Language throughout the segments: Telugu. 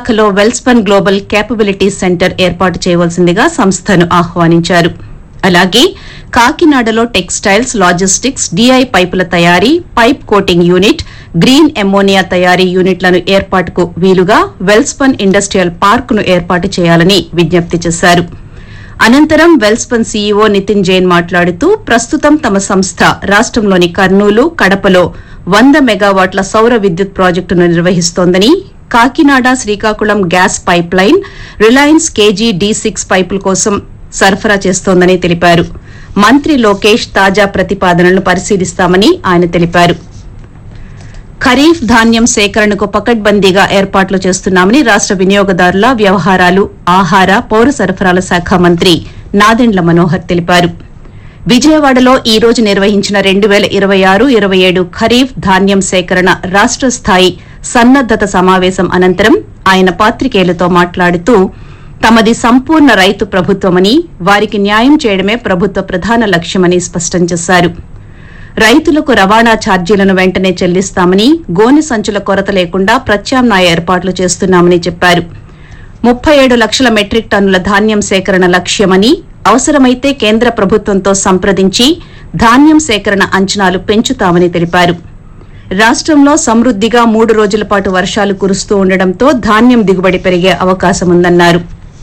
విశాఖలో వెల్స్పన్ గ్లోబల్ కేపబిలిటీ సెంటర్ ఏర్పాటు చేయవలసిందిగా సంస్థను ఆహ్వానించారు అలాగే కాకినాడలో టెక్స్టైల్స్ లాజిస్టిక్స్ డిఐ పైపుల తయారీ pipe coating unit green ammonia తయారీ యూనిట్లను ఏర్పాటుకు వీలుగా వెల్స్పన్ ఇండస్ట్రియల్ పార్క్ ను ఏర్పాటు చేయాలని విజ్ఞప్తి చేశారు అనంతరం వెల్స్పన్ సీఈఓ నితిన్ జైన్ మాట్లాడుతూ ప్రస్తుతం తమ సంస్థ రాష్టంలోని కర్నూలు కడపలో వంద మెగావాట్ల సౌర విద్యుత్ ప్రాజెక్టును నిర్వహిస్తోందని Kakinada Srikakulam gas pipeline Reliance KG D six పైపుల కోసం సరఫరా చేస్తోందని తెలిపారు మంత్రి లోకేష్ తాజా ప్రతిపాదనలను పరిశీలిస్తామని ఆయన తెలిపారు ఖరీఫ్ ధాన్యం సేకరణకు పకడ్బందీగా ఏర్పాట్లు చేస్తున్నామని రాష్ట వినియోగదారుల వ్యవహారాలు ఆహార పౌర సరఫరాల శాఖ మంత్రి నాదెండ్ల మనోహర్ తెలిపారు విజయవాడలో ఈ రోజు నిర్వహించిన రెండు వేల ఇరవై ఆరు ఇరవై ఏడు ఖరీఫ్ ధాన్యం సేకరణ రాష్ట స్థాయి సన్నద్దత సమావేశం అనంతరం ఆయన పాత్రికేయులతో మాట్లాడుతూ తమది సంపూర్ణ రైతు ప్రభుత్వమని వారికి న్యాయం చేయడమే ప్రభుత్వ ప్రధాన లక్ష్యమని స్పష్టం చేశారు రైతులకు రవాణా ఛార్జీలను వెంటనే చెల్లిస్తామని గోనె సంచుల కొరత లేకుండా ప్రత్యామ్నాయ ఏర్పాట్లు చేస్తున్నామని చెప్పారు ముప్పై ఏడు లక్షల మెట్రిక్ టన్నుల ధాన్యం సేకరణ లక్ష్యమని అవసరమైతే కేంద్ర ప్రభుత్వంతో సంప్రదించి ధాన్యం సేకరణ అంచనాలు పెంచుతామని తెలిపారు రాష్టంలో సమృద్దిగా మూడు రోజుల పాటు వర్షాలు కురుస్తూ ఉండడంతో ధాన్యం దిగుబడి పెరిగే అవకాశముందన్నారు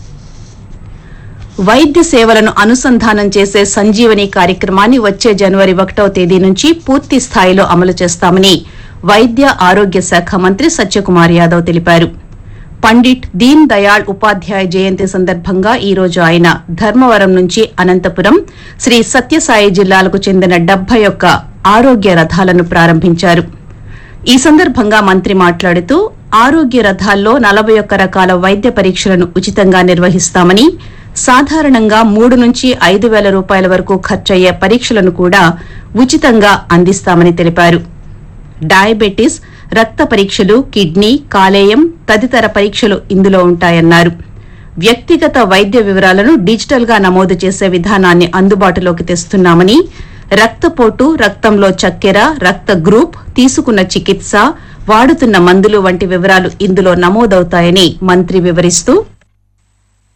వైద్య సేవలను అనుసంధానం చేసే సంజీవని కార్యక్రమాన్ని వచ్చే జనవరి ఒకటవ తేదీ నుంచి పూర్తి స్థాయిలో అమలు చేస్తామని వైద్య ఆరోగ్య శాఖ మంత్రి సత్యకుమార్ యాదవ్ తెలిపారు పండిట్ దీన్ దయాళ్ ఉపాధ్యాయ జయంతి సందర్భంగా ఈ రోజు ఆయన ధర్మవరం నుంచి అనంతపురం శ్రీ సత్యసాయి జిల్లాలకు చెందిన డెబ్బై ఒక్క ఆరోగ్య రథాలను ప్రారంభించారు ఈ సందర్భంగా మంత్రి మాట్లాడుతూ ఆరోగ్య రథాల్లో నలభై ఒక్క రకాల వైద్య పరీక్షలను ఉచితంగా నిర్వహిస్తామని సాధారణంగా మూడు నుంచి ఐదు వేల రూపాయల వరకు ఖర్చయ్యే పరీక్షలను కూడా ఉచితంగా అందిస్తామని తెలిపారు డయాబెటిస్ రక్త పరీక్షలు కిడ్నీ కాలేయం తదితర పరీక్షలు ఇందులో ఉంటాయన్నారు వ్యక్తిగత వైద్య వివరాలను డిజిటల్ గా నమోదు చేసే విధానాన్ని అందుబాటులోకి తెస్తున్నామని రక్తపోటు రక్తంలో చక్కెర రక్త గ్రూప్ తీసుకున్న చికిత్స వాడుతున్న మందులు వంటి వివరాలు ఇందులో నమోదవుతాయని మంత్రి వివరిస్తూ